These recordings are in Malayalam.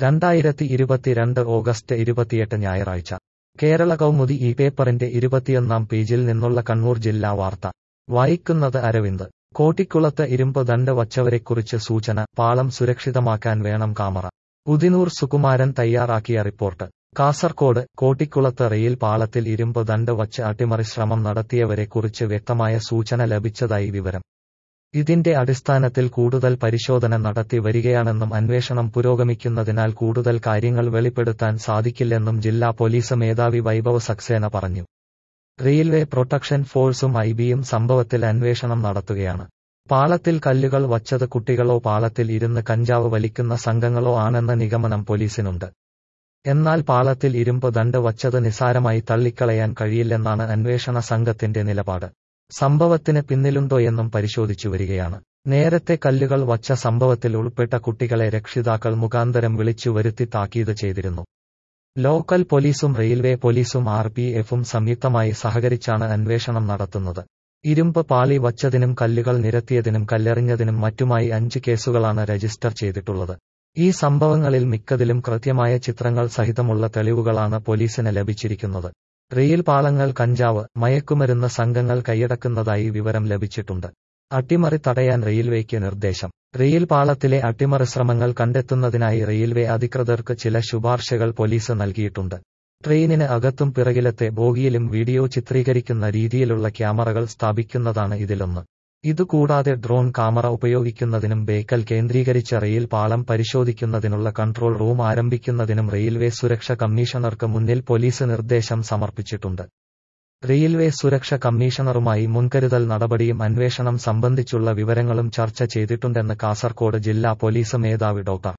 രണ്ടായിരത്തി ഇരുപത്തിരണ്ട് ഓഗസ്റ്റ് ഇരുപത്തിയെട്ട് ഞായറാഴ്ച കേരള കൗമുദി ഈ പേപ്പറിന്റെ ഇരുപത്തിയൊന്നാം പേജിൽ നിന്നുള്ള കണ്ണൂർ ജില്ലാ വാർത്ത വായിക്കുന്നത് അരവിന്ദ് കോട്ടിക്കുളത്ത് ഇരുമ്പ് ദണ്ട് വച്ചവരെക്കുറിച്ച് സൂചന പാളം സുരക്ഷിതമാക്കാൻ വേണം കാമറ ഉദിനൂർ സുകുമാരൻ തയ്യാറാക്കിയ റിപ്പോർട്ട് കാസർകോട് കോട്ടിക്കുളത്ത് റെയിൽ പാളത്തിൽ ഇരുമ്പ് ദണ്ട് വച്ച് അട്ടിമറി ശ്രമം നടത്തിയവരെക്കുറിച്ച് വ്യക്തമായ സൂചന ലഭിച്ചതായി വിവരം ഇതിന്റെ അടിസ്ഥാനത്തിൽ കൂടുതൽ പരിശോധന നടത്തി വരികയാണെന്നും അന്വേഷണം പുരോഗമിക്കുന്നതിനാൽ കൂടുതൽ കാര്യങ്ങൾ വെളിപ്പെടുത്താൻ സാധിക്കില്ലെന്നും ജില്ലാ പോലീസ് മേധാവി വൈഭവ് സക്സേന പറഞ്ഞു റെയിൽവേ പ്രൊട്ടക്ഷൻ ഫോഴ്സും ഐബിയും സംഭവത്തിൽ അന്വേഷണം നടത്തുകയാണ് പാളത്തിൽ കല്ലുകൾ വച്ചത് കുട്ടികളോ പാളത്തിൽ ഇരുന്ന് കഞ്ചാവ് വലിക്കുന്ന സംഘങ്ങളോ ആണെന്ന നിഗമനം പോലീസിനുണ്ട് എന്നാൽ പാളത്തിൽ ഇരുമ്പ് ദണ്ട് വച്ചത് നിസാരമായി തള്ളിക്കളയാൻ കഴിയില്ലെന്നാണ് അന്വേഷണ സംഘത്തിന്റെ നിലപാട് സംഭവത്തിന് പിന്നിലുണ്ടോയെന്നും പരിശോധിച്ചു വരികയാണ് നേരത്തെ കല്ലുകൾ വച്ച സംഭവത്തിൽ ഉൾപ്പെട്ട കുട്ടികളെ രക്ഷിതാക്കൾ മുഖാന്തരം വിളിച്ചു വരുത്തി താക്കീത് ചെയ്തിരുന്നു ലോക്കൽ പോലീസും റെയിൽവേ പോലീസും ആർ പി എഫും സംയുക്തമായി സഹകരിച്ചാണ് അന്വേഷണം നടത്തുന്നത് ഇരുമ്പ് പാളി വച്ചതിനും കല്ലുകൾ നിരത്തിയതിനും കല്ലെറിഞ്ഞതിനും മറ്റുമായി അഞ്ച് കേസുകളാണ് രജിസ്റ്റർ ചെയ്തിട്ടുള്ളത് ഈ സംഭവങ്ങളിൽ മിക്കതിലും കൃത്യമായ ചിത്രങ്ങൾ സഹിതമുള്ള തെളിവുകളാണ് പോലീസിന് ലഭിച്ചിരിക്കുന്നത് റെയിൽ പാളങ്ങൾ കഞ്ചാവ് മയക്കുമരുന്ന് സംഘങ്ങൾ കൈയടക്കുന്നതായി വിവരം ലഭിച്ചിട്ടുണ്ട് അട്ടിമറി തടയാൻ റെയിൽവേക്ക് നിർദ്ദേശം റെയിൽ പാളത്തിലെ അട്ടിമറി ശ്രമങ്ങൾ കണ്ടെത്തുന്നതിനായി റെയിൽവേ അധികൃതർക്ക് ചില ശുപാർശകൾ പോലീസ് നൽകിയിട്ടുണ്ട് ട്രെയിനിന് അകത്തും പിറകിലത്തെ ബോഗിയിലും വീഡിയോ ചിത്രീകരിക്കുന്ന രീതിയിലുള്ള ക്യാമറകൾ സ്ഥാപിക്കുന്നതാണ് ഇതിലൊന്ന് ഇതുകൂടാതെ ഡ്രോൺ ക്യാമറ ഉപയോഗിക്കുന്നതിനും ബേക്കൽ കേന്ദ്രീകരിച്ച റെയിൽ പാളം പരിശോധിക്കുന്നതിനുള്ള കൺട്രോൾ റൂം ആരംഭിക്കുന്നതിനും റെയിൽവേ സുരക്ഷ കമ്മീഷണർക്ക് മുന്നിൽ പോലീസ് നിർദ്ദേശം സമർപ്പിച്ചിട്ടുണ്ട് റെയിൽവേ സുരക്ഷ കമ്മീഷണറുമായി മുൻകരുതൽ നടപടിയും അന്വേഷണം സംബന്ധിച്ചുള്ള വിവരങ്ങളും ചർച്ച ചെയ്തിട്ടുണ്ടെന്ന് കാസർകോട് ജില്ലാ പോലീസ് മേധാവി ഡോക്ടർ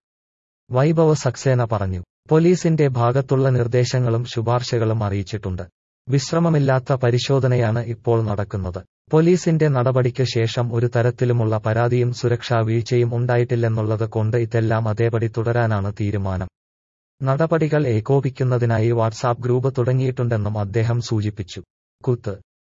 വൈഭവ് സക്സേന പറഞ്ഞു പോലീസിന്റെ ഭാഗത്തുള്ള നിർദ്ദേശങ്ങളും ശുപാർശകളും അറിയിച്ചിട്ടുണ്ട് വിശ്രമമില്ലാത്ത പരിശോധനയാണ് ഇപ്പോൾ നടക്കുന്നത് പോലീസിന്റെ നടപടിക്ക് ശേഷം ഒരു തരത്തിലുമുള്ള പരാതിയും സുരക്ഷാ വീഴ്ചയും ഉണ്ടായിട്ടില്ലെന്നുള്ളത് കൊണ്ട് ഇതെല്ലാം അതേപടി തുടരാനാണ് തീരുമാനം നടപടികൾ ഏകോപിക്കുന്നതിനായി വാട്സാപ്പ് ഗ്രൂപ്പ് തുടങ്ങിയിട്ടുണ്ടെന്നും അദ്ദേഹം സൂചിപ്പിച്ചു കുത്ത്